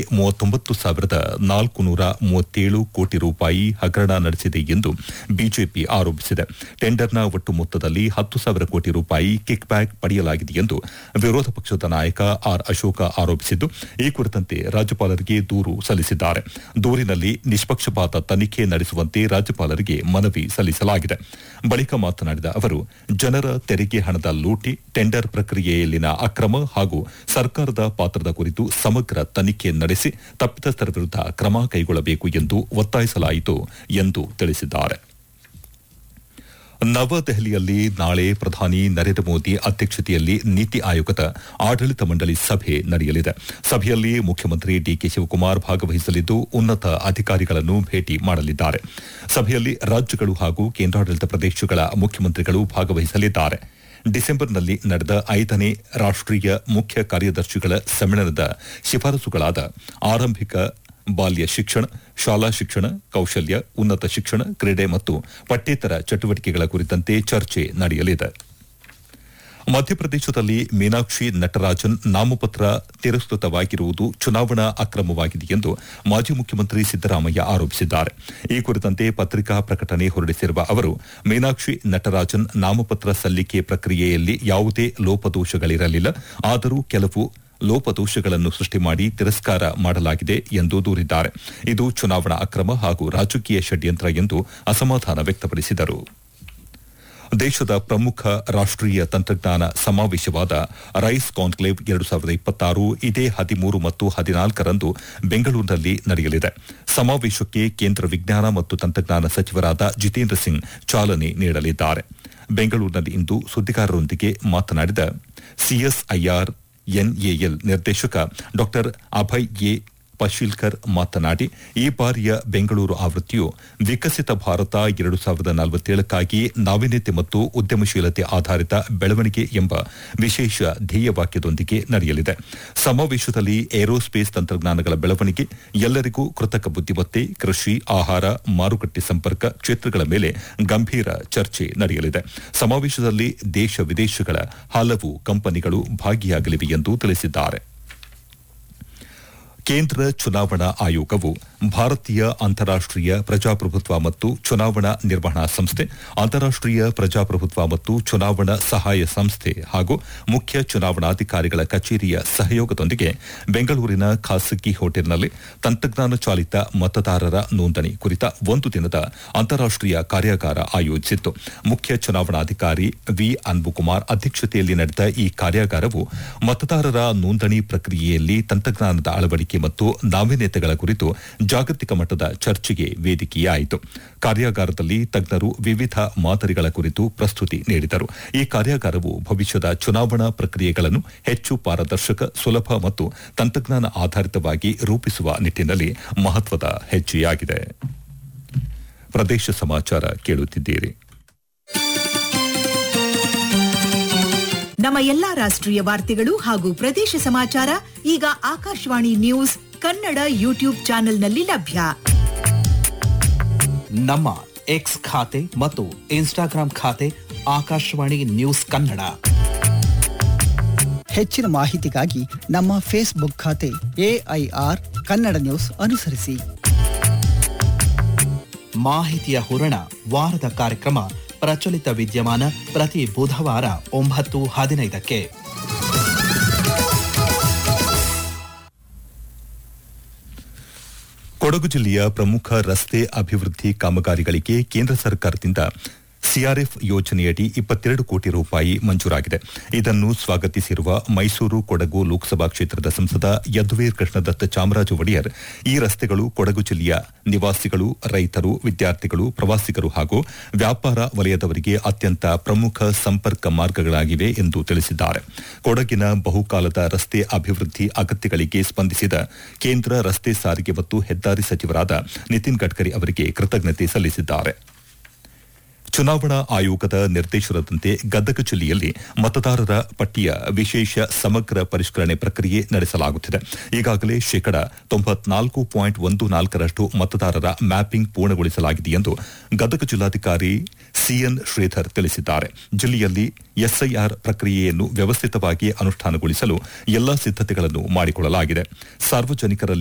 ಮೂವತ್ತೊಂಬತ್ತು ಸಾವಿರದ ನಾಲ್ಕು ನೂರ ಮೂವತ್ತೇಳು ಕೋಟಿ ರೂಪಾಯಿ ಹಗರಣ ನಡೆಸಿದೆ ಎಂದು ಬಿಜೆಪಿ ಆರೋಪಿಸಿದೆ ಟೆಂಡರ್ನ ಒಟ್ಟು ಮೊತ್ತದಲ್ಲಿ ಹತ್ತು ಸಾವಿರ ಕೋಟಿ ರೂಪಾಯಿ ಕಿಕ್ ಬ್ಯಾಕ್ ಪಡೆಯಲಾಗಿದೆ ಎಂದು ವಿರೋಧ ಪಕ್ಷದ ನಾಯಕ ಆರ್ ಅಶೋಕ ಆರೋಪಿಸಿದ್ದು ಈ ಕುರಿತಂತೆ ರಾಜ್ಯಪಾಲರಿಗೆ ದೂರು ಸಲ್ಲಿಸಿದ್ದಾರೆ ದೂರಿನಲ್ಲಿ ನಿಷ್ಪಕ್ಷಪಾತ ತನಿಖೆ ನಡೆಸುವಂತೆ ರಾಜ್ಯಪಾಲರಿಗೆ ಮನವಿ ಸಲ್ಲಿಸಲಾಗಿದೆ ಬಳಿಕ ಮಾತನಾಡಿದ ಅವರು ಜನರ ತೆರಿಗೆ ಹಣದ ಲೂಟಿ ಟೆಂಡರ್ ಪ್ರಕ್ರಿಯೆಯಲ್ಲಿನ ಅಕ್ರಮ ಹಾಗೂ ಸರ್ಕಾರದ ಪಾತ್ರದ ಕುರಿತು ಸಮಗ್ರ ತನಿಖೆ ನಡೆಸಿ ತಪ್ಪಿತಸ್ಥರ ವಿರುದ್ಧ ಕ್ರಮ ಕೈಗೊಳ್ಳಬೇಕು ಎಂದು ಒತ್ತಾಯಿಸಲಾಯಿತು ಎಂದು ತಿಳಿಸಿದ್ದಾರೆ ನವದೆಹಲಿಯಲ್ಲಿ ನಾಳೆ ಪ್ರಧಾನಿ ನರೇಂದ್ರ ಮೋದಿ ಅಧ್ಯಕ್ಷತೆಯಲ್ಲಿ ನೀತಿ ಆಯೋಗದ ಆಡಳಿತ ಮಂಡಳಿ ಸಭೆ ನಡೆಯಲಿದೆ ಸಭೆಯಲ್ಲಿ ಮುಖ್ಯಮಂತ್ರಿ ಡಿಕೆ ಶಿವಕುಮಾರ್ ಭಾಗವಹಿಸಲಿದ್ದು ಉನ್ನತ ಅಧಿಕಾರಿಗಳನ್ನು ಭೇಟಿ ಮಾಡಲಿದ್ದಾರೆ ಸಭೆಯಲ್ಲಿ ರಾಜ್ಯಗಳು ಹಾಗೂ ಕೇಂದ್ರಾಡಳಿತ ಪ್ರದೇಶಗಳ ಮುಖ್ಯಮಂತ್ರಿಗಳು ಭಾಗವಹಿಸಲಿದ್ದಾರೆ ಡಿಸೆಂಬರ್ನಲ್ಲಿ ನಡೆದ ಐದನೇ ರಾಷ್ಟೀಯ ಮುಖ್ಯ ಕಾರ್ಯದರ್ಶಿಗಳ ಸಮ್ಮೇಳನದ ಶಿಫಾರಸುಗಳಾದ ಆರಂಭಿಕ ಬಾಲ್ಯ ಶಿಕ್ಷಣ ಶಾಲಾ ಶಿಕ್ಷಣ ಕೌಶಲ್ಯ ಉನ್ನತ ಶಿಕ್ಷಣ ಕ್ರೀಡೆ ಮತ್ತು ಪಠ್ಯೇತರ ಚಟುವಟಿಕೆಗಳ ಕುರಿತಂತೆ ಚರ್ಚೆ ನಡೆಯಲಿದೆ ಮಧ್ಯಪ್ರದೇಶದಲ್ಲಿ ಮೀನಾಕ್ಷಿ ನಟರಾಜನ್ ನಾಮಪತ್ರ ತಿರಸ್ಕೃತವಾಗಿರುವುದು ಚುನಾವಣಾ ಅಕ್ರಮವಾಗಿದೆ ಎಂದು ಮಾಜಿ ಮುಖ್ಯಮಂತ್ರಿ ಸಿದ್ದರಾಮಯ್ಯ ಆರೋಪಿಸಿದ್ದಾರೆ ಈ ಕುರಿತಂತೆ ಪತ್ರಿಕಾ ಪ್ರಕಟಣೆ ಹೊರಡಿಸಿರುವ ಅವರು ಮೀನಾಕ್ಷಿ ನಟರಾಜನ್ ನಾಮಪತ್ರ ಸಲ್ಲಿಕೆ ಪ್ರಕ್ರಿಯೆಯಲ್ಲಿ ಯಾವುದೇ ಲೋಪದೋಷಗಳಿರಲಿಲ್ಲ ಆದರೂ ಕೆಲವು ಲೋಪದೋಷಗಳನ್ನು ಸೃಷ್ಟಿ ಮಾಡಿ ತಿರಸ್ಕಾರ ಮಾಡಲಾಗಿದೆ ಎಂದು ದೂರಿದ್ದಾರೆ ಇದು ಚುನಾವಣಾ ಅಕ್ರಮ ಹಾಗೂ ರಾಜಕೀಯ ಷಡ್ಯಂತ್ರ ಎಂದು ಅಸಮಾಧಾನ ವ್ಯಕ್ತಪಡಿಸಿದರು ದೇಶದ ಪ್ರಮುಖ ರಾಷ್ಟೀಯ ತಂತ್ರಜ್ಞಾನ ಸಮಾವೇಶವಾದ ರೈಸ್ ಕಾನ್ಕ್ಲೇವ್ ಎರಡು ಸಾವಿರದ ಇಪ್ಪತ್ತಾರು ಇದೇ ಹದಿಮೂರು ಮತ್ತು ಹದಿನಾಲ್ಕರಂದು ಬೆಂಗಳೂರಿನಲ್ಲಿ ನಡೆಯಲಿದೆ ಸಮಾವೇಶಕ್ಕೆ ಕೇಂದ್ರ ವಿಜ್ಞಾನ ಮತ್ತು ತಂತ್ರಜ್ಞಾನ ಸಚಿವರಾದ ಜಿತೇಂದ್ರ ಸಿಂಗ್ ಚಾಲನೆ ನೀಡಲಿದ್ದಾರೆ ಬೆಂಗಳೂರಿನಲ್ಲಿಂದು ಸುದ್ದಿಗಾರರೊಂದಿಗೆ ಮಾತನಾಡಿದ ಸಿಎಸ್ಐಆರ್ ಎನ್ಎಎಲ್ ನಿರ್ದೇಶಕ ಡಾ ಅಭಯ್ ಎ ಪಶೀಲ್ಕರ್ ಮಾತನಾಡಿ ಈ ಬಾರಿಯ ಬೆಂಗಳೂರು ಆವೃತ್ತಿಯು ವಿಕಸಿತ ಭಾರತ ಎರಡು ಸಾವಿರದ ನಲವತ್ತೇಳಕ್ಕಾಗಿ ನಾವೀನ್ಯತೆ ಮತ್ತು ಉದ್ಯಮಶೀಲತೆ ಆಧಾರಿತ ಬೆಳವಣಿಗೆ ಎಂಬ ವಿಶೇಷ ಧ್ಯೇಯವಾಕ್ಯದೊಂದಿಗೆ ನಡೆಯಲಿದೆ ಸಮಾವೇಶದಲ್ಲಿ ಏರೋಸ್ಪೇಸ್ ತಂತ್ರಜ್ಞಾನಗಳ ಬೆಳವಣಿಗೆ ಎಲ್ಲರಿಗೂ ಕೃತಕ ಬುದ್ದಿಮತ್ತೆ ಕೃಷಿ ಆಹಾರ ಮಾರುಕಟ್ಟೆ ಸಂಪರ್ಕ ಕ್ಷೇತ್ರಗಳ ಮೇಲೆ ಗಂಭೀರ ಚರ್ಚೆ ನಡೆಯಲಿದೆ ಸಮಾವೇಶದಲ್ಲಿ ದೇಶ ವಿದೇಶಗಳ ಹಲವು ಕಂಪನಿಗಳು ಭಾಗಿಯಾಗಲಿವೆ ಎಂದು ತಿಳಿಸಿದ್ದಾರೆ ಕೇಂದ್ರ ಚುನಾವಣಾ ಆಯೋಗವು ಭಾರತೀಯ ಅಂತಾರಾಷ್ಟೀಯ ಪ್ರಜಾಪ್ರಭುತ್ವ ಮತ್ತು ಚುನಾವಣಾ ನಿರ್ವಹಣಾ ಸಂಸ್ಥೆ ಅಂತಾರಾಷ್ಟೀಯ ಪ್ರಜಾಪ್ರಭುತ್ವ ಮತ್ತು ಚುನಾವಣಾ ಸಹಾಯ ಸಂಸ್ಥೆ ಹಾಗೂ ಮುಖ್ಯ ಚುನಾವಣಾಧಿಕಾರಿಗಳ ಕಚೇರಿಯ ಸಹಯೋಗದೊಂದಿಗೆ ಬೆಂಗಳೂರಿನ ಖಾಸಗಿ ಹೋಟೆಲ್ನಲ್ಲಿ ತಂತ್ರಜ್ಞಾನ ಚಾಲಿತ ಮತದಾರರ ನೋಂದಣಿ ಕುರಿತ ಒಂದು ದಿನದ ಅಂತಾರಾಷ್ಟೀಯ ಕಾರ್ಯಾಗಾರ ಆಯೋಜಿಸಿತ್ತು ಮುಖ್ಯ ಚುನಾವಣಾಧಿಕಾರಿ ವಿ ಅನ್ಬುಕುಮಾರ್ ಅಧ್ಯಕ್ಷತೆಯಲ್ಲಿ ನಡೆದ ಈ ಕಾರ್ಯಾಗಾರವು ಮತದಾರರ ನೋಂದಣಿ ಪ್ರಕ್ರಿಯೆಯಲ್ಲಿ ತಂತ್ರಜ್ಞಾನದ ಅಳವಡಿಕೆ ಮತ್ತು ನಾವೀನ್ಯತೆಗಳ ಕುರಿತು ಜಾಗತಿಕ ಮಟ್ಟದ ಚರ್ಚೆಗೆ ವೇದಿಕೆಯಾಯಿತು ಕಾರ್ಯಾಗಾರದಲ್ಲಿ ತಜ್ಞರು ವಿವಿಧ ಮಾದರಿಗಳ ಕುರಿತು ಪ್ರಸ್ತುತಿ ನೀಡಿದರು ಈ ಕಾರ್ಯಾಗಾರವು ಭವಿಷ್ಯದ ಚುನಾವಣಾ ಪ್ರಕ್ರಿಯೆಗಳನ್ನು ಹೆಚ್ಚು ಪಾರದರ್ಶಕ ಸುಲಭ ಮತ್ತು ತಂತ್ರಜ್ಞಾನ ಆಧಾರಿತವಾಗಿ ರೂಪಿಸುವ ನಿಟ್ಟಿನಲ್ಲಿ ಮಹತ್ವದ ಹೆಜ್ಜೆಯಾಗಿದೆ ಪ್ರದೇಶ ಸಮಾಚಾರ ಕೇಳುತ್ತಿದ್ದೀರಿ ನಮ್ಮ ಎಲ್ಲಾ ರಾಷ್ಟ್ರೀಯ ವಾರ್ತೆಗಳು ಹಾಗೂ ಪ್ರದೇಶ ಸಮಾಚಾರ ಈಗ ಆಕಾಶವಾಣಿ ನ್ಯೂಸ್ ಕನ್ನಡ ಯೂಟ್ಯೂಬ್ ಚಾನೆಲ್ನಲ್ಲಿ ಲಭ್ಯ ನಮ್ಮ ಎಕ್ಸ್ ಖಾತೆ ಮತ್ತು ಇನ್ಸ್ಟಾಗ್ರಾಂ ಖಾತೆ ಆಕಾಶವಾಣಿ ನ್ಯೂಸ್ ಕನ್ನಡ ಹೆಚ್ಚಿನ ಮಾಹಿತಿಗಾಗಿ ನಮ್ಮ ಫೇಸ್ಬುಕ್ ಖಾತೆ ಎಐಆರ್ ಕನ್ನಡ ನ್ಯೂಸ್ ಅನುಸರಿಸಿ ಮಾಹಿತಿಯ ಹೂರಣ ವಾರದ ಕಾರ್ಯಕ್ರಮ ಪ್ರಚಲಿತ ವಿದ್ಯಮಾನ ಪ್ರತಿ ಬುಧವಾರ ಒಂಬತ್ತು ಹದಿನೈದಕ್ಕೆ ಕೊಡಗು ಜಿಲ್ಲೆಯ ಪ್ರಮುಖ ರಸ್ತೆ ಅಭಿವೃದ್ಧಿ ಕಾಮಗಾರಿಗಳಿಗೆ ಕೇಂದ್ರ ಸರ್ಕಾರದಿಂದ ಸಿಆರ್ಎಫ್ ಯೋಜನೆಯಡಿ ಇಪ್ಪತ್ತೆರಡು ಕೋಟಿ ರೂಪಾಯಿ ಮಂಜೂರಾಗಿದೆ ಇದನ್ನು ಸ್ವಾಗತಿಸಿರುವ ಮೈಸೂರು ಕೊಡಗು ಲೋಕಸಭಾ ಕ್ಷೇತ್ರದ ಸಂಸದ ಯದುವೀರ್ ಕೃಷ್ಣದತ್ತ ಚಾಮರಾಜ ಒಡೆಯರ್ ಈ ರಸ್ತೆಗಳು ಕೊಡಗು ಜಿಲ್ಲೆಯ ನಿವಾಸಿಗಳು ರೈತರು ವಿದ್ಯಾರ್ಥಿಗಳು ಪ್ರವಾಸಿಗರು ಹಾಗೂ ವ್ಯಾಪಾರ ವಲಯದವರಿಗೆ ಅತ್ಯಂತ ಪ್ರಮುಖ ಸಂಪರ್ಕ ಮಾರ್ಗಗಳಾಗಿವೆ ಎಂದು ತಿಳಿಸಿದ್ದಾರೆ ಕೊಡಗಿನ ಬಹುಕಾಲದ ರಸ್ತೆ ಅಭಿವೃದ್ಧಿ ಅಗತ್ಯಗಳಿಗೆ ಸ್ಪಂದಿಸಿದ ಕೇಂದ್ರ ರಸ್ತೆ ಸಾರಿಗೆ ಮತ್ತು ಹೆದ್ದಾರಿ ಸಚಿವರಾದ ನಿತಿನ್ ಗಡ್ಕರಿ ಅವರಿಗೆ ಕೃತಜ್ಞತೆ ಸಲ್ಲಿಸಿದ್ದಾರೆ ಚುನಾವಣಾ ಆಯೋಗದ ನಿರ್ದೇಶನದಂತೆ ಗದಗ ಜಿಲ್ಲೆಯಲ್ಲಿ ಮತದಾರರ ಪಟ್ಟಿಯ ವಿಶೇಷ ಸಮಗ್ರ ಪರಿಷ್ಕರಣೆ ಪ್ರಕ್ರಿಯೆ ನಡೆಸಲಾಗುತ್ತಿದೆ ಈಗಾಗಲೇ ಶೇಕಡ ತೊಂಬತ್ನಾಲ್ಕು ಪಾಯಿಂಟ್ ಒಂದು ನಾಲ್ಕರಷ್ಟು ಮತದಾರರ ಮ್ಯಾಪಿಂಗ್ ಪೂರ್ಣಗೊಳಿಸಲಾಗಿದೆ ಎಂದು ಗದಗ ಜಿಲ್ಲಾಧಿಕಾರಿ ಸಿಎನ್ ಶ್ರೀಧರ್ ತಿಳಿಸಿದ್ದಾರೆ ಜಿಲ್ಲೆಯಲ್ಲಿ ಎಸ್ಐಆರ್ ಪ್ರಕ್ರಿಯೆಯನ್ನು ವ್ಯವಸ್ಥಿತವಾಗಿ ಅನುಷ್ಠಾನಗೊಳಿಸಲು ಎಲ್ಲಾ ಸಿದ್ದತೆಗಳನ್ನು ಮಾಡಿಕೊಳ್ಳಲಾಗಿದೆ ಸಾರ್ವಜನಿಕರಲ್ಲಿ